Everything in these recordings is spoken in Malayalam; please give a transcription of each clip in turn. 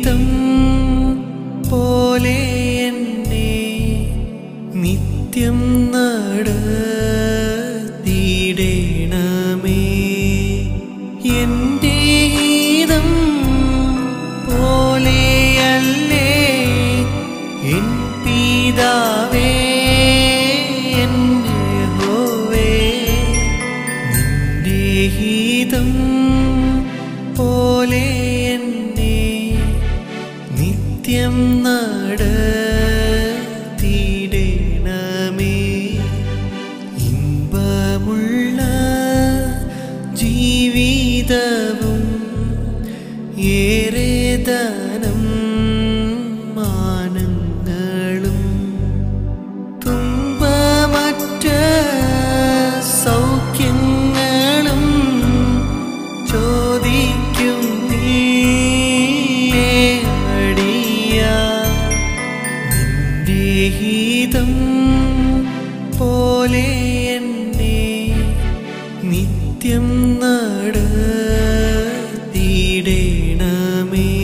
ഹിതം പോലെ എന്നെ നിത്യം നടത്തിയിടണമേ എൻ്റെ ഹിതം പോലെയല്ലേ എൻ പിതാവേ എൻ്റെ ഹോവേ നിന്റെ ഹിതം പോലെ എന്നെ നിത്യം നടത്തിയിടണമേ ഇമ്പമുള്ള ജീവിതവും ഏറെ ധനം മാനങ്ങളും തുമ്പമറ്റ സൗഖ്യങ്ങളും ചോദിക്കും നീയേ അടിയ നിന്റെ ഹിതം പോലെ എന്നെ നിത്യം നടത്തിയിടണമേ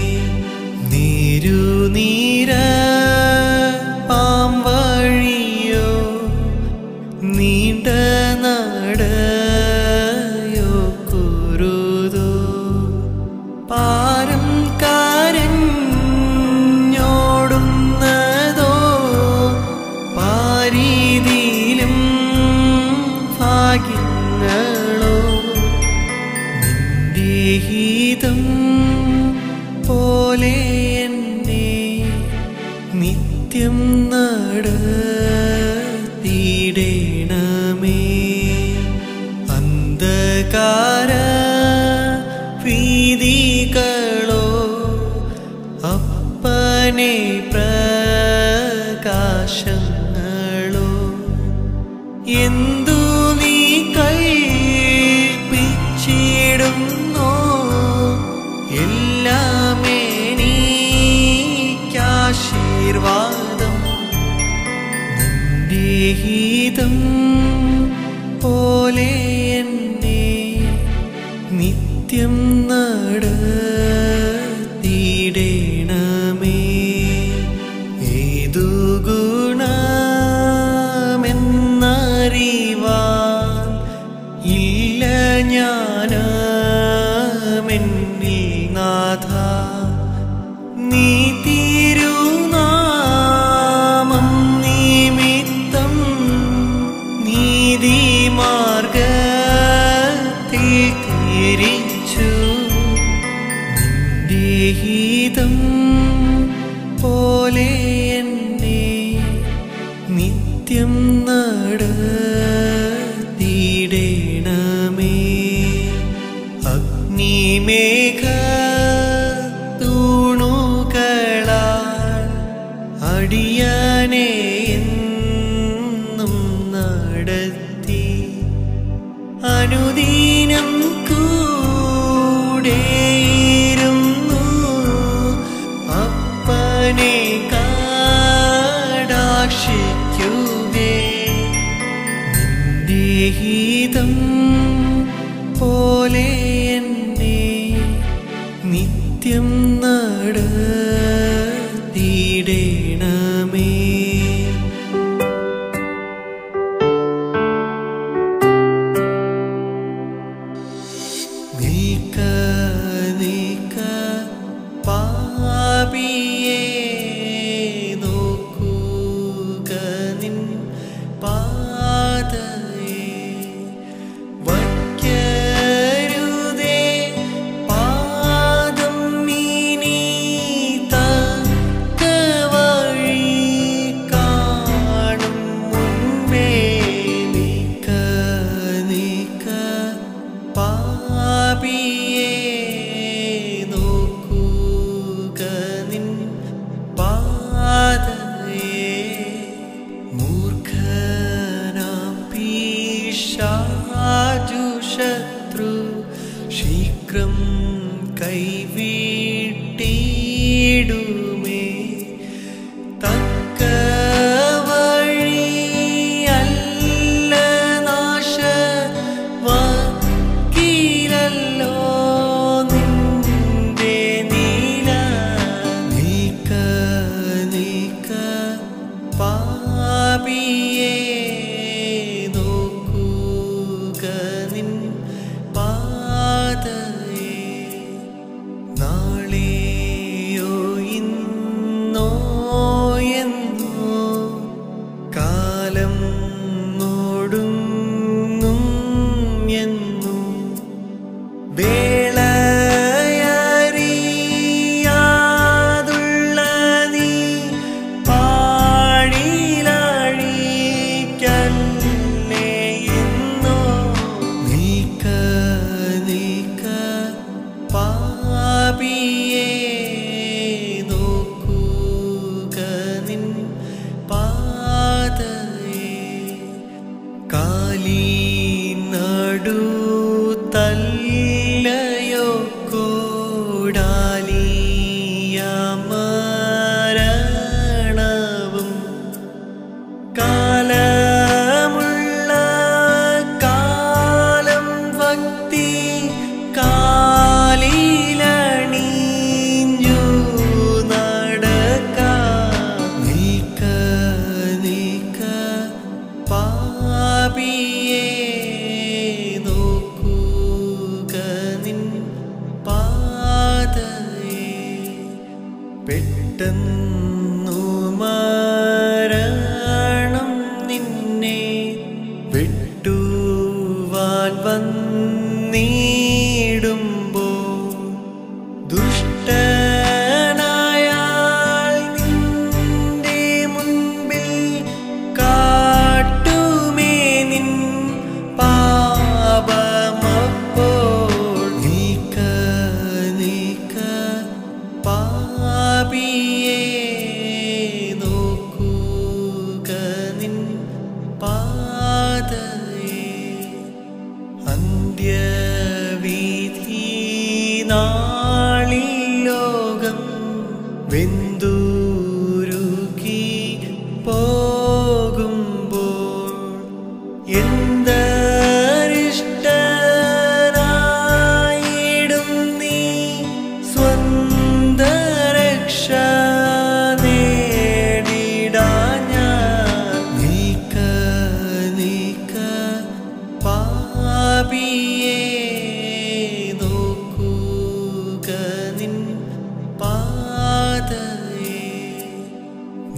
നീരുനീര പാമ്പഴിയോ നീണ്ട നടയോ കുരുതോ പാരം കരഞ്ഞോടുന്നതോ പാരീതിയിലും ഭാഗ്യങ്ങളോ നിന്റെ ഹിതം പോലെ എന്നെ നിത്യം നടത്തിയിടണമേ അന്ധകാര വീതികളോ അപ്പനെ പ്രകാശങ്ങളോ എന്തു നീ കൽപ്പിച്ചിടുന്നോ എല്ലാമേ നീക്കാശീർവാദം നിന്റെ ഹിതം പോലെ എന്നെ നിത്യം നടത്തിയിടണമേ ഏതു ഗുണമെന്നറിവാൻ ഇല്ല ജ്ഞാനമെന്നിൽ നാഥ നീ തിരുനാമം നിമിത്തം നീതിമാർഗത്തിൽ തിരിച്ചു നിന്റെ ഹിതം പോലെ എന്നെ നിത്യം നടത്തിയിടണമേ അഗ്നിമേഘ തൂണുകളാൽ അടിയനെ എന്നും നടത്തി അനുദീനം കൂടെയിരുന്നു അപ്പനെ കാടാക്ഷിക്കുകേ നിന്റെ ഹിതം പോലെ എന്നെ നിത്യം നടത്തിയിടണമേ നിൽക്ക നിൽക്ക പാപിയെ നോക്കുക നിൻ പാതയെ വയ്ക്കരുതേ പാദം ഇനി തക്ക വഴി കാണും മുൻപേ നിൽക്ക നിൽക്ക പാപിയെ നോക്കുക നിൻ പാതയെ മൂർഖനാം പീശാചു ശത്രു ശീഘ്രം കൈവിട്ടിടുമേ തക്ക വഴിയല്ല നാശ വക്കീലല്ലോ നിന്റെ നീല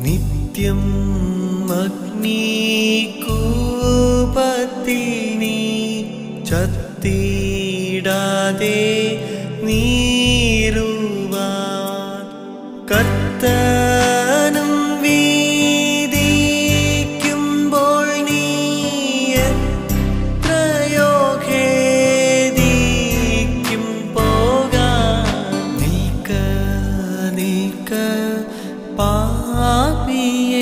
നിത്യം അഗ്നികൂപത്തിൽ നീ ചത്തിടാതെ നീരുവാൻ കർത്തനും വീതിക്കുമ്പോൾ നീ എത്രയോ ഖേദിക്കും പോകാൻ നിൽക്ക നിൽക്ക പാപിയെ